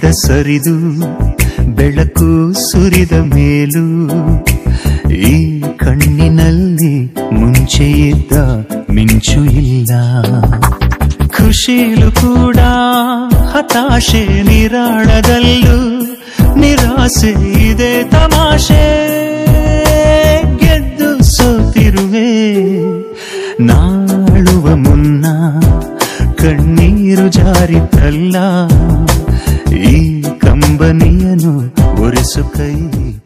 ಮೋಡ ಸರಿದು ಬೆಳಕು ಸುರಿದ ಮೇಲೂ ಈ ಕಣ್ಣಿನಲ್ಲಿ ಮುಂಚೆ ಇದ್ದ ಮಿಂಚು ಇಲ್ಲ ಖುಷಿಲು ಕೂಡ ಹತಾಶೆ ನಿರಾಳದಲ್ಲೂ ನಿರಾಸೆ ಇದೆ ತಮಾಷೆ ಗೆದ್ದು ಸೋತಿರುವೆ ನಾಳುವ ಮುನ್ನ ಕಣ್ಣೀರು ಜಾರಿತಲ್ಲ ಈ ಕಂಬನಿಯನು ಒರೆಸು ಕೈ